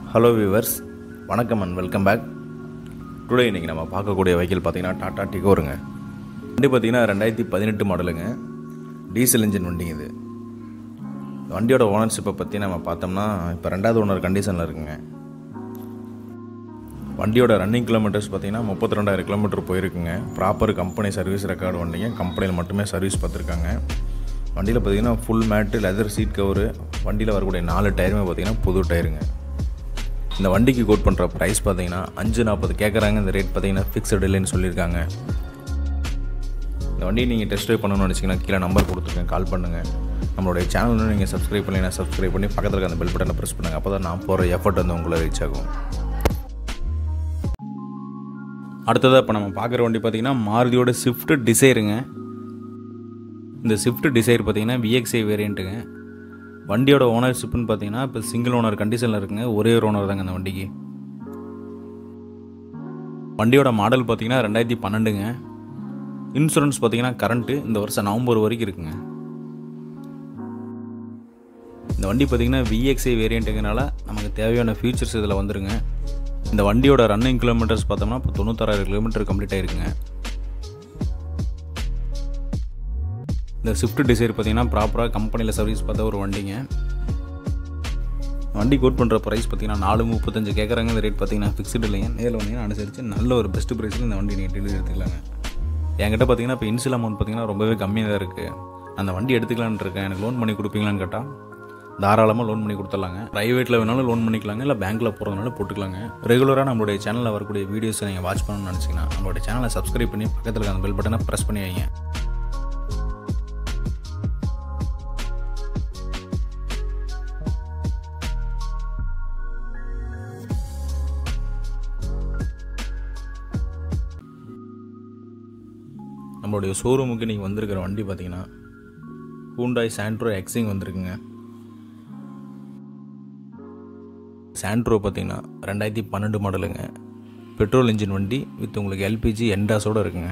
hello viewers வணக்கம் and welcome back today இன்றைக்கி நம்ம பார்க்கக்கூடிய வெஹிக்கிள் பார்த்தீங்கன்னா டாடா டிகோருங்க வண்டி பார்த்தீங்கன்னா ரெண்டாயிரத்தி பதினெட்டு மாடலுங்க டீசல் இன்ஜின் வண்டிங்க இது இந்த வண்டியோட ஓனர்ஷிப்பை பற்றி நம்ம பார்த்தோம்னா இப்போ ரெண்டாவது ஓனர் கண்டிஷனில் இருக்குங்க வண்டியோட ரன்னிங் கிலோமீட்டர்ஸ் பார்த்தீங்கன்னா முப்பத்தி ரெண்டாயிரம் கிலோமீட்டர் போயிருக்குங்க ப்ராப்பர் கம்பெனி சர்வீஸ் ரெக்கார்டு வண்டிங்க கம்பெனியில் மட்டுமே சர்வீஸ் பார்த்துருக்காங்க வண்டியில் பார்த்தீங்கன்னா full mat leather seat cover வண்டியில் வரக்கூடிய நாலு டயருமே பார்த்தீங்கன்னா புது டயருங்க இந்த வண்டிக்கு கோட் பண்ணுற ப்ரைஸ் பார்த்தீங்கன்னா அஞ்சு நாற்பது கேட்குறாங்க இந்த ரேட் பார்த்தீங்கன்னா ஃபிக்ஸட் இல்லைன்னு சொல்லியிருக்காங்க இந்த வண்டியை நீங்கள் டெஸ்ட் ட்ரைவ் பண்ணணும்னு நினச்சிங்கன்னா கீழே நம்பர் கொடுத்துருக்கேன் கால் பண்ணுங்கள் நம்மளுடைய சேனல் நீங்கள் சப்ஸ்கிரைப் பண்ணி சப்ஸ்கிரைப் பண்ணி பக்கத்தில் இருக்க அந்த பெல் பட்டனை ப்ரெஸ் பண்ணுங்கள் அப்போ தான் நான் போகிற எஃபர்ட் வந்து உங்களை ரீச் ஆகும் அடுத்ததாக இப்போ நம்ம பார்க்குற வண்டி பார்த்தீங்கன்னா மாருதியோட ஸ்விஃப்ட் டிசைருங்க இந்த ஸ்விஃப்ட் டிசைர் பார்த்தீங்கன்னா விஎக்ஸ்ஐ வேரியண்ட்டுங்க வண்டியோட ஓனர்ஷிப்னு பார்த்தீங்கன்னா இப்போ சிங்கிள் ஓனர் கண்டிஷனில் இருக்குங்க ஒரே ஒரு ஓனர் தாங்க அந்த வண்டிக்கு வண்டியோட மாடல் பார்த்தீங்கன்னா ரெண்டாயிரத்தி பன்னெண்டுங்க இன்சூரன்ஸ் பார்த்தீங்கன்னா கரண்ட்டு இந்த வருஷம் நவம்பர் வரைக்கும் இருக்குங்க இந்த வண்டி பார்த்தீங்கன்னா விஎக்ஸ்ஐ வேரியண்ட்டுங்கனால நமக்கு தேவையான ஃபியூச்சர்ஸ் இதில் வந்துருங்க இந்த வண்டியோட ரன்னிங் கிலோமீட்டர்ஸ் பார்த்தோம்னா இப்போ தொண்ணூத்தாறாயிரம் கிலோமீட்டர் கம்ப்ளீட் ஆயிருக்குங்க இந்த ஸ்விஃப்ட் டிசைர் பார்த்தீங்கன்னா ப்ராப்பராக கம்பெனியில் சர்வீஸ் பார்த்த ஒரு வண்டிங்க வண்டி கோட் பண்ணுற ப்ரைஸ் பார்த்தீங்கன்னா நாலு முப்பத்தஞ்சு கேட்குறாங்க இந்த ரேட் பார்த்தீங்கன்னா ஃபிக்ஸ்டு இல்லைங்க நேரில் வந்தீங்கன்னா அனுசரித்து நல்ல ஒரு பெஸ்ட் ப்ரைஸில் இந்த வண்டி நீங்கள் டெலிவரி எடுத்துக்கலாங்க என்கிட்ட பார்த்தீங்கன்னா இப்போ இன்சியல் அமௌண்ட் பார்த்தீங்கன்னா ரொம்பவே கம்மியாக தான் இருக்குது அந்த வண்டி எடுத்துக்கலான்னு இருக்கேன் எனக்கு லோன் பண்ணி கொடுப்பீங்களான்னு கேட்டால் தாராளமாக லோன் பண்ணி கொடுத்துடலாங்க ப்ரைவேட்டில் வேணாலும் லோன் பண்ணிக்கலாங்க இல்லை பேங்க்கில் போகிறதுனால போட்டுக்கலாங்க ரெகுலராக நம்மளுடைய சேனலில் வரக்கூடிய வீடியோஸை நீங்கள் வாட்ச் பண்ணணும்னு நினச்சிங்கன்னா நம்மளுடைய சேனலை சப்ஸ்கிரைப் பண்ணி பக்கத்தில் இருக்க அந்த பெல் பட்டனை ப்ரெஸ் பண்ணி வைங்க நம்மளுடைய ஷோரூமுக்கு நீங்கள் வந்திருக்கிற வண்டி பார்த்தீங்கன்னா ஹூண்டாய் சாண்ட்ரோ எக்ஸிங் வந்திருக்குங்க சாண்ட்ரோ பார்த்தீங்கன்னா ரெண்டாயிரத்தி பன்னெண்டு மாடலுங்க பெட்ரோல் இன்ஜின் வண்டி வித் உங்களுக்கு எல்பிஜி என்டாஸோடு இருக்குங்க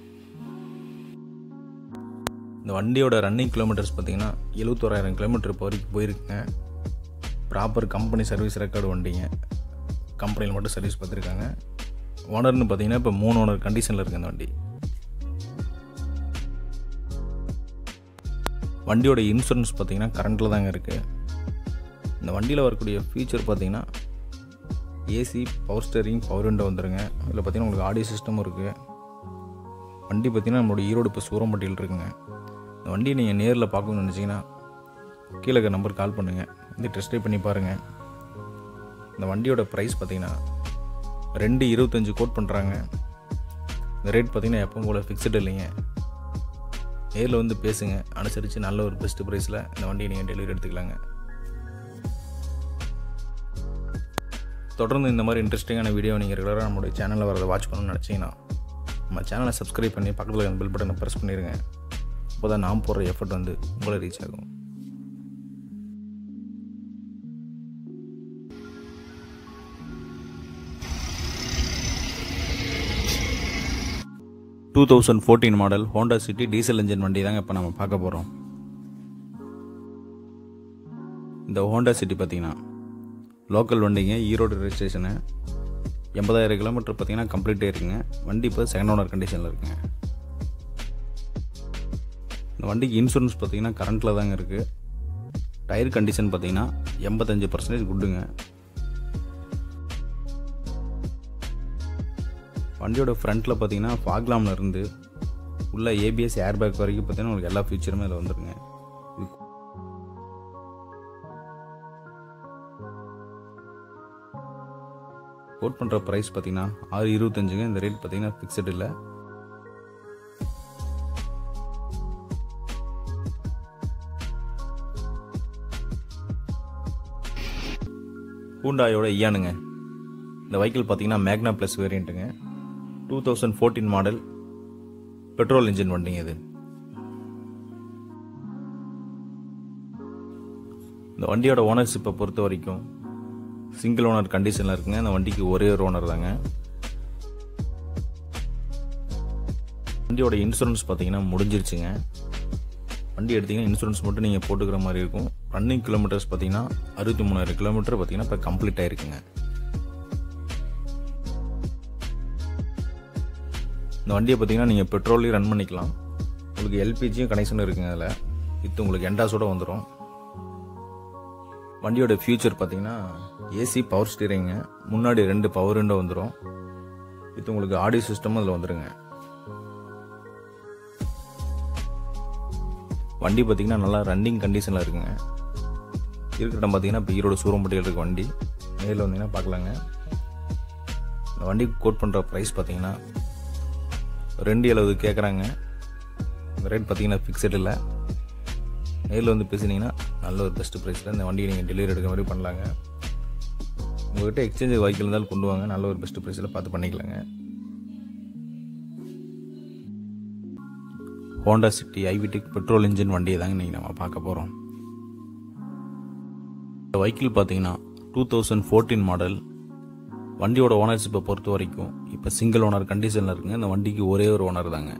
இந்த வண்டியோட ரன்னிங் கிலோமீட்டர்ஸ் பார்த்தீங்கன்னா எழுபத்தோராயிரம் கிலோமீட்டர் இப்போ வரைக்கும் போயிருக்குங்க ப்ராப்பர் கம்பெனி சர்வீஸ் ரெக்கார்டு வண்டிங்க கம்பெனியில் மட்டும் சர்வீஸ் பார்த்துருக்காங்க ஓனர்னு பார்த்தீங்கன்னா இப்போ மூணு ஓனர் கண்டிஷனில் இருக்குது இந்த வண்டி வண்டியோட இன்சூரன்ஸ் பார்த்தீங்கன்னா கரண்ட்டில் தாங்க இருக்குது இந்த வண்டியில் வரக்கூடிய ஃபீச்சர் பார்த்தீங்கன்னா AC power steering power window வந்துருங்க இதில் பார்த்தீங்கன்னா உங்களுக்கு ஆடியோ சிஸ்டமும் இருக்குது வண்டி பார்த்தீங்கன்னா நம்மளோட ஈரோடு இப்போ சூரம்பட்டியில் இருக்குங்க இந்த வண்டியை நீங்கள் நேரில் பார்க்கணும்னு நினச்சிங்கன்னா கீழே இருக்க நம்பர் கால் பண்ணுங்கள் வந்து டெஸ்ட் ட்ரைவ் பண்ணி பாருங்கள் இந்த வண்டியோட ப்ரைஸ் பார்த்தீங்கன்னா ரெண்டு இருபத்தஞ்சு கோட் பண்ணுறாங்க இந்த ரேட் பார்த்தீங்கன்னா எப்பவும் போல் ஃபிக்ஸ்டு இல்லைங்க நேரில் வந்து பேசுங்க அனுசரித்து நல்ல ஒரு பெஸ்ட் ப்ரைஸில் இந்த வண்டியை நீங்கள் டெலிவரி எடுத்துக்கலாங்க தொடர்ந்து இந்த மாதிரி இன்ட்ரெஸ்டிங்கான வீடியோ நீங்கள் ரெகுலராக நம்மளுடைய சேனலில் வரதை வாட்ச் பண்ணணும்னு நினச்சிங்கன்னா நம்ம சேனலை சப்ஸ்கிரைப் பண்ணி பக்கத்தில் இருக்க பெல் பட்டனை ப்ரெஸ் பண்ணிடுங்க அப்போ தான் நான் போடுற எஃபர்ட் வந்து உங்களை ரீச் ஆகும் two thousand fourteen model Honda City diesel engine வண்டி தாங்க இப்போ நம்ம பார்க்க போகிறோம் இந்த ஹோண்டா சிட்டி பார்த்தீங்கன்னா லோக்கல் வண்டிங்க ஈரோடு ரெஜிஸ்ட்ரேஷனு எண்பதாயிரம் கிலோமீட்டர் பார்த்தீங்கன்னா கம்ப்ளீட் இருக்குங்க வண்டி இப்போ செகண்ட் ஓனர் கண்டிஷனில் இருக்குங்க இந்த வண்டிக்கு இன்சூரன்ஸ் பார்த்தீங்கன்னா கரண்ட்டில் தாங்க இருக்குது டயர் கண்டிஷன் பார்த்தீங்கன்னா எண்பத்தஞ்சு பர்சன்டேஜ் குட்டுங்க வண்டியோட ஃப்ரண்ட்டில் பார்த்தீங்கன்னா ஃபாக்லாமில் இருந்து உள்ள ஏபிஎஸ் ஏர்பேக் வரைக்கும் பார்த்தீங்கன்னா உங்களுக்கு எல்லா ஃபீச்சருமே அதில் வந்துருங்க கோட் பண்ணுற ப்ரைஸ் பார்த்தீங்கன்னா ஆறு இருபத்தஞ்சுங்க இந்த ரேட் பார்த்தீங்கன்னா ஃபிக்ஸட் இல்லை ஹூண்டாயோட ஐயானுங்க இந்த வெஹிக்கிள் பார்த்தீங்கன்னா மேக்னா ப்ளஸ் வேரியண்ட்டுங்க two thousand fourteen model petrol engine வண்டிங்க இது இந்த வண்டியோட ஓனர்ஷிப்பை பொறுத்த வரைக்கும் சிங்கிள் ஓனர் கண்டிஷனில் இருக்குங்க இந்த வண்டிக்கு ஒரே ஒரு ஓனர் தாங்க வண்டியோட இன்சூரன்ஸ் பார்த்தீங்கன்னா முடிஞ்சிருச்சுங்க வண்டி எடுத்தீங்கன்னா இன்சூரன்ஸ் மட்டும் நீங்கள் போட்டுக்கிற மாதிரி இருக்கும் ரன்னிங் கிலோமீட்டர்ஸ் பார்த்தீங்கன்னா அறுபத்தி மூணாயிரம் கிலோமீட்டர் பார்த்தீங்கன்னா இப்போ கம்ப்ளீட் ஆயிருக்குங்க இந்த வண்டியை பார்த்தீங்கன்னா நீங்கள் பெட்ரோல்லையும் ரன் பண்ணிக்கலாம் உங்களுக்கு எல்பிஜியும் கனெக்ஷன் இருக்குங்க அதில் வித் உங்களுக்கு எண்டாஸோட வந்துடும் வண்டியோட ஃபியூச்சர் பார்த்தீங்கன்னா ஏசி பவர் ஸ்டீரிங்க முன்னாடி ரெண்டு பவர் விண்டோ வந்துடும் வித் உங்களுக்கு ஆடியோ சிஸ்டம் அதில் வந்துருங்க வண்டி பார்த்தீங்கன்னா நல்லா ரன்னிங் கண்டிஷனில் இருக்குங்க இருக்கிற இடம் பார்த்தீங்கன்னா இப்போ ஈரோடு சூரம்பட்டியில் இருக்க வண்டி நேரில் வந்தீங்கன்னா பார்க்கலாங்க இந்த வண்டிக்கு கோட் பண்ணுற ப்ரைஸ் பார்த்தீங்கன்னா ரெண்டு எழுபது கேட்குறாங்க இந்த ரேட் பார்த்தீங்கன்னா ஃபிக்ஸட் இல்லை நேரில் வந்து பேசுனீங்கன்னா நல்ல ஒரு பெஸ்ட் ப்ரைஸில் இந்த வண்டியை நீங்கள் டெலிவரி எடுக்கிற மாதிரி பண்ணலாங்க உங்கள்கிட்ட எக்ஸ்சேஞ்ச் வாய்க்கில் இருந்தாலும் கொண்டு வாங்க நல்ல ஒரு பெஸ்ட் ப்ரைஸில் பார்த்து பண்ணிக்கலாங்க Honda City IVTEC petrol engine வண்டியை தாங்க இன்றைக்கி நம்ம பார்க்க போகிறோம் இந்த வெஹிக்கிள் பார்த்தீங்கன்னா டூ தௌசண்ட் ஃபோர்டீன் மாடல் வண்டியோட ஓனர்ஷிப்பை பொறுத்த வரைக்கும் இப்போ சிங்கிள் ஓனர் கண்டிஷனில் இருக்குங்க இந்த வண்டிக்கு ஒரே ஒரு ஓனர் தாங்க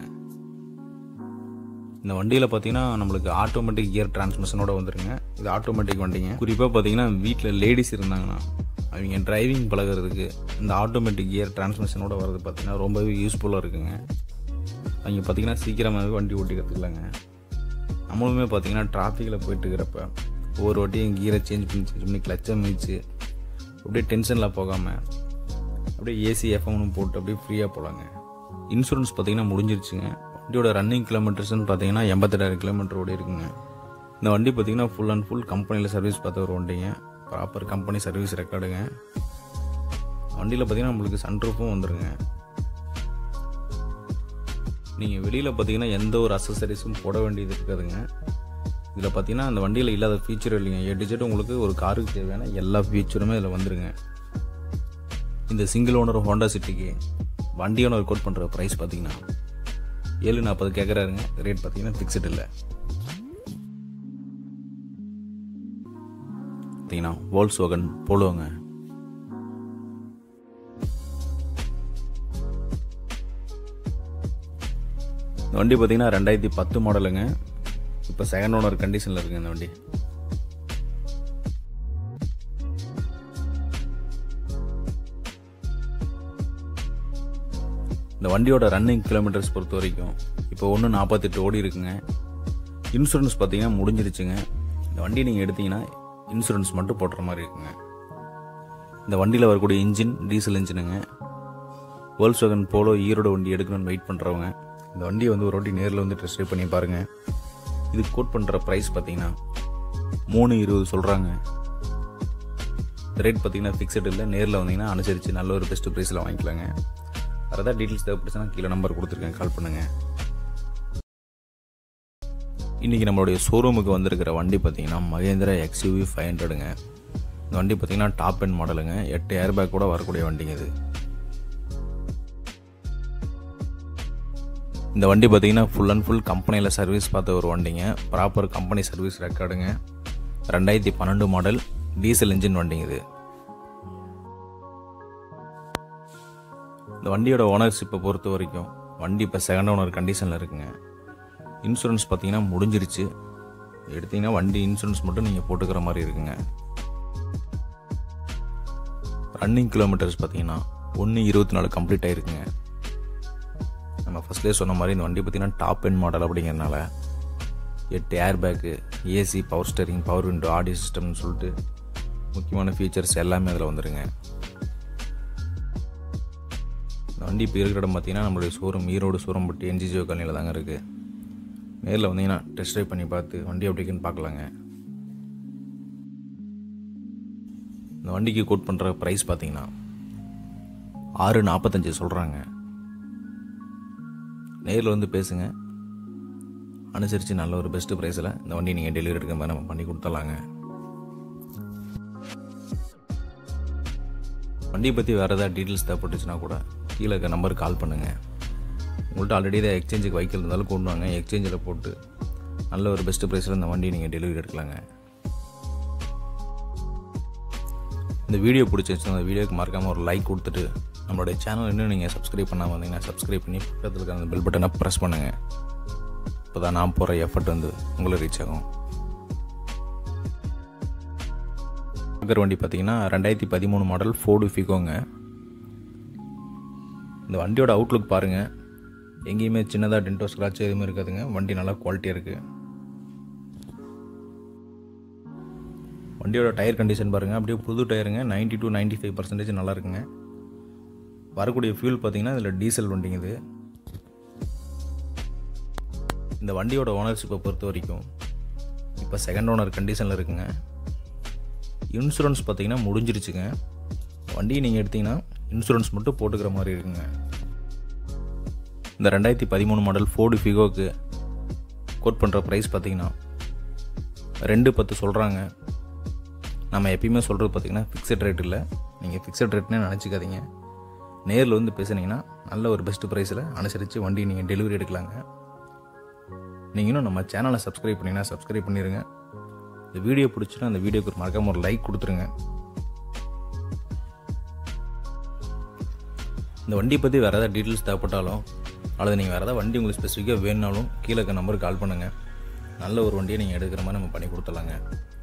இந்த வண்டியில் பார்த்தீங்கன்னா நம்மளுக்கு ஆட்டோமேட்டிக் கியர் டிரான்ஸ்மிஷனோட வந்துருங்க இது ஆட்டோமேட்டிக் வண்டிங்க குறிப்பாக பார்த்தீங்கன்னா வீட்டில் லேடிஸ் இருந்தாங்கன்னா அவங்க டிரைவிங் பழகிறதுக்கு இந்த ஆட்டோமேட்டிக் கியர் டிரான்ஸ்மிஷனோட வர்றது பார்த்தீங்கன்னா ரொம்பவே யூஸ்ஃபுல்லாக இருக்குங்க அவங்க பார்த்தீங்கன்னா சீக்கிரமாகவே வண்டி ஓட்டி கற்றுக்கலாங்க நம்மளுமே பார்த்தீங்கன்னா டிராஃபிக்கில் போயிட்டு இருக்கிறப்ப ஒவ்வொரு வாட்டியும் கியரை சேஞ்ச் பண்ணி சேஞ்ச் பண்ணி கிளச்சை மிதிச்சு அப்படியே டென்ஷனில் போகாமல் அப்படியே ஏசி எஃப்எம்னு போட்டு அப்படியே ஃப்ரீயாக போகலாங்க இன்சூரன்ஸ் பார்த்தீங்கன்னா முடிஞ்சிருச்சுங்க வண்டியோட ரன்னிங் கிலோமீட்டர்ஸ்னு பார்த்தீங்கன்னா எண்பத்தெட்டாயிரம் கிலோமீட்டர் ஓடி இருக்குங்க இந்த வண்டி பார்த்தீங்கன்னா ஃபுல் அண்ட் ஃபுல் கம்பெனியில் சர்வீஸ் பார்த்த ஒரு வண்டிங்க ப்ராப்பர் கம்பெனி சர்வீஸ் ரெக்கார்டுங்க வண்டியில் பார்த்தீங்கன்னா நம்மளுக்கு சன்ரூஃபும் வந்துருங்க நீங்கள் வெளியில் பார்த்தீங்கன்னா எந்த ஒரு அசசரிஸும் போட வேண்டியது இருக்காதுங்க இதில் பார்த்தீங்கன்னா அந்த வண்டியில் இல்லாத ஃபீச்சர் இல்லைங்க ஏ டிஜெட் உங்களுக்கு ஒரு காருக்கு தேவையான எல்லா ஃபீச்சருமே இதில் வந்துருங்க இந்த சிங்கிள் ஓனர் ஹோண்டா சிட்டிக்கு வண்டி ஓனர் கோட் பண்ணுற ப்ரைஸ் பார்த்தீங்கன்னா ஏழு நாற்பது கேட்குறாருங்க ரேட் பார்த்தீங்கன்னா ஃபிக்ஸ்டு இல்லை பார்த்தீங்கன்னா வோல்ஸ் வகன் போலுவாங்க இந்த வண்டி பார்த்தீங்கன்னா ரெண்டாயிரத்தி பத்து மாடலுங்க இப்போ செகண்ட் ஓனர் கண்டிஷனில் இருக்குங்க இந்த வண்டி இந்த வண்டியோட ரன்னிங் கிலோமீட்டர்ஸ் பொறுத்த வரைக்கும் இப்போ ஒன்று நாற்பத்தெட்டு ஓடி இருக்குங்க இன்சூரன்ஸ் பார்த்தீங்கன்னா முடிஞ்சிருச்சுங்க இந்த வண்டி நீங்கள் எடுத்தீங்கன்னா இன்சூரன்ஸ் மட்டும் போட்டுற மாதிரி இருக்குங்க இந்த வண்டியில் வரக்கூடிய இன்ஜின் டீசல் இன்ஜினுங்க வேர்ல்ஸ் வேகன் போலோ ஈரோடு வண்டி எடுக்கணும்னு வெயிட் பண்ணுறவங்க இந்த வண்டியை வந்து ஒரு வாட்டி நேரில் வந்து டெஸ்ட் ட்ரைவ் பண்ணி பாருங்கள் இது கோட் பண்ணுற ப்ரைஸ் பார்த்தீங்கன்னா மூணு இருபது சொல்கிறாங்க ரேட் பார்த்தீங்கன்னா ஃபிக்ஸட் இல்லை நேரில் வந்தீங்கன்னா அனுசரித்து நல்ல ஒரு பெஸ்ட் ப்ரைஸில் வாங்கிக்கலாங்க வேறு ஏதாவது டீட்டெயில்ஸ் தேவைப்படுச்சுன்னா கீழே நம்பர் கொடுத்துருக்கேன் கால் பண்ணுங்கள் இன்றைக்கி நம்மளுடைய ஷோரூமுக்கு வந்திருக்கிற வண்டி பார்த்தீங்கன்னா மகேந்திரா எக்ஸ்யூவி ஃபைவ் ஹண்ட்ரடுங்க இந்த வண்டி பார்த்தீங்கன்னா டாப் எண்ட் மாடலுங்க எட்டு ஏர் பேக் கூட வரக்கூடிய வண்டிங்க இது இந்த வண்டி பார்த்தீங்கன்னா ஃபுல் அண்ட் ஃபுல் கம்பெனியில் சர்வீஸ் பார்த்த ஒரு வண்டிங்க ப்ராப்பர் கம்பெனி சர்வீஸ் ரெக்கார்டுங்க ரெண்டாயிரத்தி பன்னெண்டு மாடல் டீசல் இன்ஜின் வண்டிங்க இது இந்த வண்டியோட ஓனர்ஷிப்பை பொறுத்த வரைக்கும் வண்டி இப்போ செகண்ட் ஓனர் கண்டிஷனில் இருக்குங்க இன்சூரன்ஸ் பார்த்தீங்கன்னா முடிஞ்சிருச்சு எடுத்தீங்கன்னா வண்டி இன்சூரன்ஸ் மட்டும் நீங்கள் போட்டுக்கிற மாதிரி இருக்குங்க ரன்னிங் கிலோமீட்டர்ஸ் பார்த்தீங்கன்னா ஒன்று இருபத்தி நாலு கம்ப்ளீட் ஆகிருக்குங்க நம்ம ஃபஸ்ட்லேயே சொன்ன மாதிரி இந்த வண்டி பார்த்தீங்கன்னா டாப் எண்ட் மாடல் அப்படிங்கிறனால எட்டு air bag AC power steering power window audio சிஸ்டம்னு சொல்லிட்டு முக்கியமான ஃபீச்சர்ஸ் எல்லாமே அதில் வந்துடுங்க இந்த வண்டி இப்போ இருக்கிற இடம் பார்த்தீங்கன்னா நம்மளுடைய ஷோரூம் ஈரோடு சூரம்பட்டி என்ஜிஜிஓ காலனியில் தாங்க இருக்குது நேரில் வந்தீங்கன்னா டெஸ்ட் ட்ரைவ் பண்ணி பார்த்து வண்டி எப்படி இருக்குன்னு பார்க்கலாங்க இந்த வண்டிக்கு கோட் பண்ணுற ப்ரைஸ் பார்த்தீங்கன்னா ஆறு நாற்பத்தஞ்சு சொல்கிறாங்க நேரில் வந்து பேசுங்க அனுசரித்து நல்ல ஒரு பெஸ்ட்டு ப்ரைஸில் இந்த வண்டி நீங்கள் டெலிவரி எடுக்க மாதிரி நம்ம பண்ணி கொடுத்துடலாங்க வண்டியை பற்றி வேறு ஏதாவது டீட்டெயில்ஸ் தேவைப்பட்டுச்சுன்னா கூட கீழே இருக்க நம்பருக்கு கால் பண்ணுங்கள் உங்கள்கிட்ட ஆல்ரெடி இதை எக்ஸ்சேஞ்சுக்கு வைக்கல் இருந்தாலும் கொண்டு வாங்க எக்ஸ்சேஞ்சில் போட்டு நல்ல ஒரு பெஸ்ட்டு ப்ரைஸில் இந்த வண்டியை நீங்கள் டெலிவரி எடுக்கலாங்க இந்த வீடியோ பிடிச்சிருச்சுன்னா அந்த வீடியோக்கு மறக்காமல் ஒரு லைக் கொடுத்துட்டு நம்மளுடைய சேனல் இன்னும் நீங்கள் சப்ஸ்கிரைப் பண்ணாமல் வந்தீங்கன்னா சப்ஸ்கிரைப் பண்ணி பக்கத்தில் இருக்க அந்த பெல் பட்டனை ப்ரெஸ் பண்ணுங்கள் இப்போ தான் நான் போகிற எஃபர்ட் வந்து உங்களுக்கு ரீச் ஆகும் பார்க்குற வண்டி பார்த்தீங்கன்னா ரெண்டாயிரத்தி பதிமூணு மாடல் ஃபோர்டு ஃபிகோங்க இந்த வண்டியோட அவுட்லுக் பாருங்கள் எங்கேயுமே சின்னதாக டென்டோ ஸ்க்ராட்ச் எதுவுமே இருக்காதுங்க வண்டி நல்லா குவாலிட்டியாக இருக்குது வண்டியோட டயர் கண்டிஷன் பாருங்கள் அப்படியே புது டயருங்க 90 டு 95% ஃபைவ் பர்சன்டேஜ் நல்லா இருக்குங்க வரக்கூடிய ஃபியூல் பார்த்தீங்கன்னா இதில் டீசல் வண்டிங்க இது இந்த வண்டியோட ஓனர்ஷிப்பை பொறுத்த வரைக்கும் இப்போ செகண்ட் ஓனர் கண்டிஷனில் இருக்குங்க இன்சூரன்ஸ் பார்த்தீங்கன்னா முடிஞ்சிருச்சுங்க வண்டியை நீங்கள் எடுத்தீங்கன்னா இன்சூரன்ஸ் மட்டும் போட்டுக்கிற மாதிரி இருக்குங்க இந்த ரெண்டாயிரத்தி பதிமூணு மாடல் ஃபோர்டு ஃபிகோக்கு கோட் பண்ணுற ப்ரைஸ் பார்த்தீங்கன்னா ரெண்டு பத்து சொல்கிறாங்க நம்ம எப்பயுமே சொல்கிறது பார்த்தீங்கன்னா ஃபிக்ஸட் ரேட் இல்லை நீங்கள் ஃபிக்ஸட் ரேட்னே நினச்சிக்காதீங்க நேரில் வந்து பேசுனீங்கன்னா நல்ல ஒரு பெஸ்ட் ப்ரைஸில் அனுசரித்து வண்டி நீங்கள் டெலிவரி எடுக்கலாங்க நீங்களும் நம்ம சேனலை சப்ஸ்கிரைப் பண்ணிங்கன்னா சப்ஸ்கிரைப் பண்ணிடுங்க இந்த வீடியோ பிடிச்சினா அந்த வீடியோக்கு ஒரு மறக்காம ஒரு லைக் கொடுத்துருங்க இந்த வண்டியை பற்றி வேறு ஏதாவது டீட்டெயில்ஸ் தேவைப்பட்டாலும் அல்லது நீங்கள் வேறு ஏதாவது வண்டி உங்களுக்கு ஸ்பெசிஃபிக்காக வேணுனாலும் கீழே இருக்க நம்பருக்கு கால் பண்ணுங்கள் நல்ல ஒரு வண்டியை நீங்கள் எடுக்கிற மாதிரி நம்ம பண்ணி கொடுத்துலாங்க